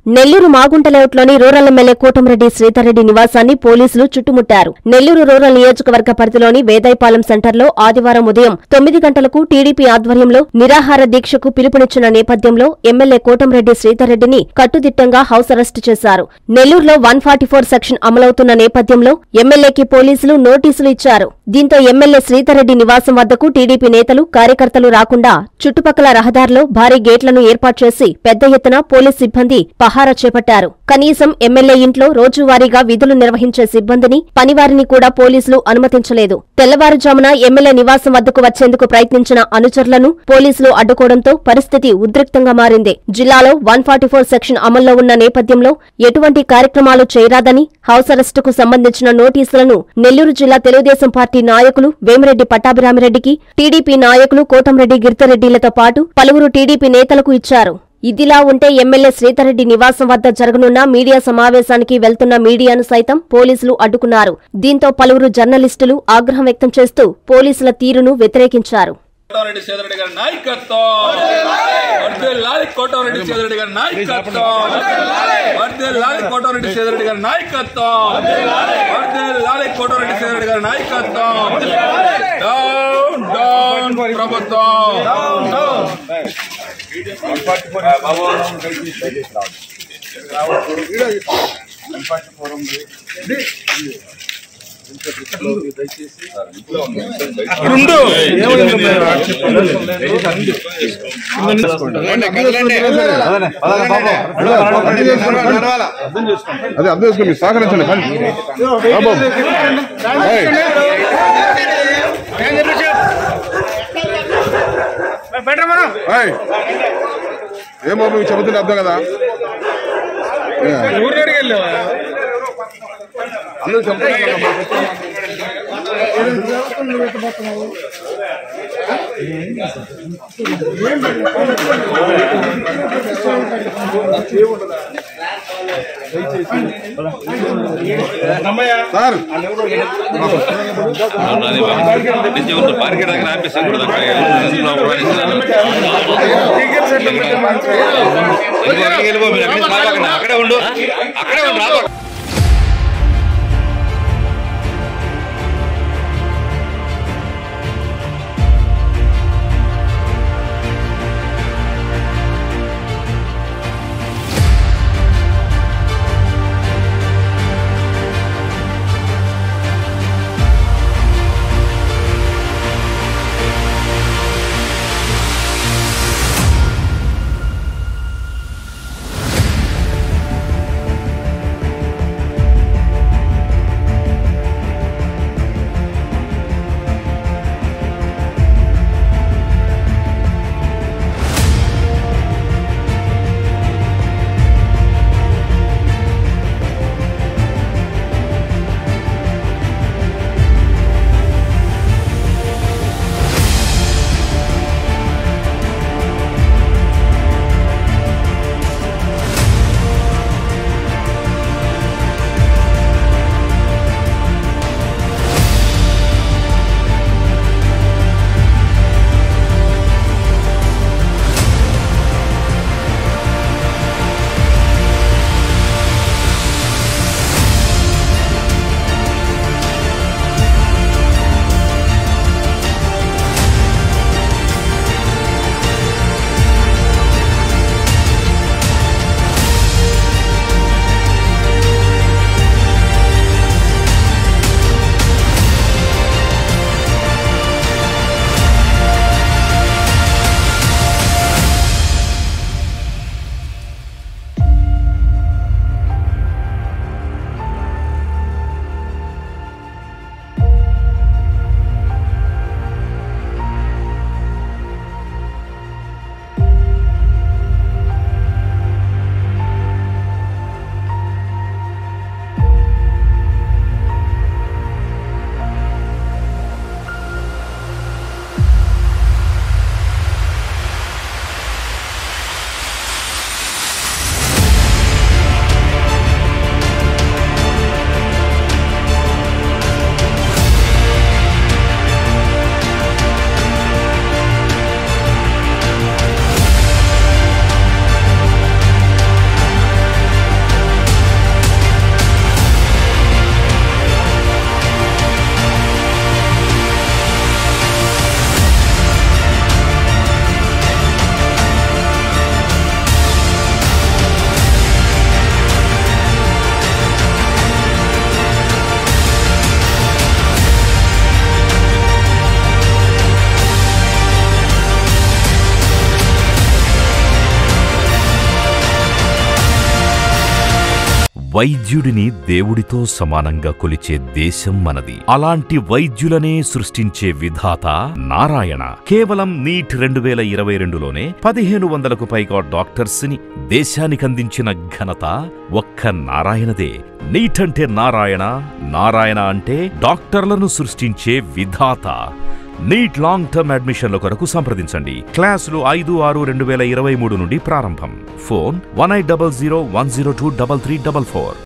నెల్లూరు మాగుంట లేఅవుట్లోని rural MLA Kotamreddy Sridhar Reddy నివాసాన్ని పోలీసులు చుట్టుముట్టారు నెల్లూరు రూరల్ నియోజకవర్గ పరిధిలోని వేదాయపాలెం సెంటర్లో ఆదివారం ఉదయం తొమ్మిది గంటలకు టీడీపీ ఆధ్వర్యంలో నిరాహార దీక్షకు పిలుపునిచ్చిన నేపథ్యంలో ఎమ్మెల్యే కోటంరెడ్డి శ్రీధర్రెడ్డిని కట్టుదిట్టంగా హౌస్ అరెస్టు చేశారు నెల్లూరులో వన్ ఫార్టీ ఫోర్ సెక్షన్ అమలవుతున్న నేపథ్యంలో ఎమ్మెల్యేకి పోలీసులు నోటీసులు ఇచ్చారు దీంతో ఎమ్మెల్యే శ్రీధర్రెడ్డి నివాసం వద్దకు టీడీపీ నేతలు కార్యకర్తలు రాకుండా చుట్టుపక్కల రహదారిలో భారీ గేట్లను ఏర్పాటు చేసి పెద్ద ఎత్తున పోలీస్ సిబ్బంది పహారా చేపట్టారు కనీసం ఎమ్మెల్యే ఇంట్లో రోజువారీగా విధులు నిర్వహించే సిబ్బందిని పనివారిని కూడా పోలీసులు అనుమతించలేదు తెల్లవారుజామున ఎమ్మెల్యే నివాసం వద్దకు వచ్చేందుకు ప్రయత్నించిన అనుచరులను పోలీసులు అడ్డుకోవడంతో పరిస్థితి ఉద్రిక్తంగా మారింది జిల్లాలో వన్ ఫార్టీ ఫోర్ సెక్షన్ అమల్లో ఉన్న నేపథ్యంలో ఎటువంటి కార్యక్రమాలు చేయరాదని హౌస్ అరెస్టుకు సంబంధించిన నోటీసులను నెల్లూరు జిల్లా తెలుగుదేశం పార్టీ నాయకులు వేమిరెడ్డి పట్టాభిరామిరెడ్డికి టీడీపీ నాయకులు కోటంరెడ్డి గిరితరెడ్డిలతో పాటు పలువురు టీడీపీ నేతలకు ఇచ్చారు ఇదిలా ఉంటే ఎమ్మెల్యే శ్రీధర్రెడ్డి నివాసం వద్ద జరగనున్న మీడియా సమావేశానికి వెళ్తున్న మీడియాను సైతం పోలీసులు అడ్డుకున్నారు దీంతో పలువురు జర్నలిస్టులు ఆగ్రహం వ్యక్తం చేస్తూ పోలీసుల తీరును వ్యతిరేకించారు కోటారెడ్డి సేదరెడ్డి గారి నాయకత్వం వర్ధిల్లాలి కోటారెడ్డి సేదరెడ్డి గారి నాయకత్వం వర్ధిల్లాలి కోటారెడ్డి సేదరెడ్డి గారి నాయకత్వం వర్ధిల్లాలి కోటారెడ్డి సేదరెడ్డి గారి నాయకత్వం డౌన్ డౌన్ ప్రభుత్వం అదే అర్థం చేసుకోండి మీరు సహకరించండి పని రా బాబు. ఏయ్. ఏయ్. ఏం బాబు మీకు చెబుతుంటే అర్థం కదా ఏ. అందరూ చెప్తున్నారు కదా మరి. సార్ మార్కెట్ దగ్గర ఆపేసాను కూడా అక్కడే ఉండు అక్కడే ఉండు రాబో వైద్యుడిని దేవుడితో సమానంగా కొలిచే దేశం మనది అలాంటి వైద్యులనే సృష్టించే విధాత నారాయణ కేవలం నీట్ రెండు వేల ఇరవై రెండులోనే పదిహేను వందలకు పైగా డాక్టర్స్ ని దేశానికందించిన ఘనత ఒక్క నారాయణదే నీట్ అంటే నారాయణ నారాయణ అంటే డాక్టర్లను సృష్టించే విధాత నీట్ లాంగ్ టర్మ్ అడ్మిషన్ల కొరకు సంప్రదించండి క్లాసులు ఐదు ఆరు రెండు వేల ఇరవై మూడు నుండి ప్రారంభం phone one eight double zero one zero two double three double four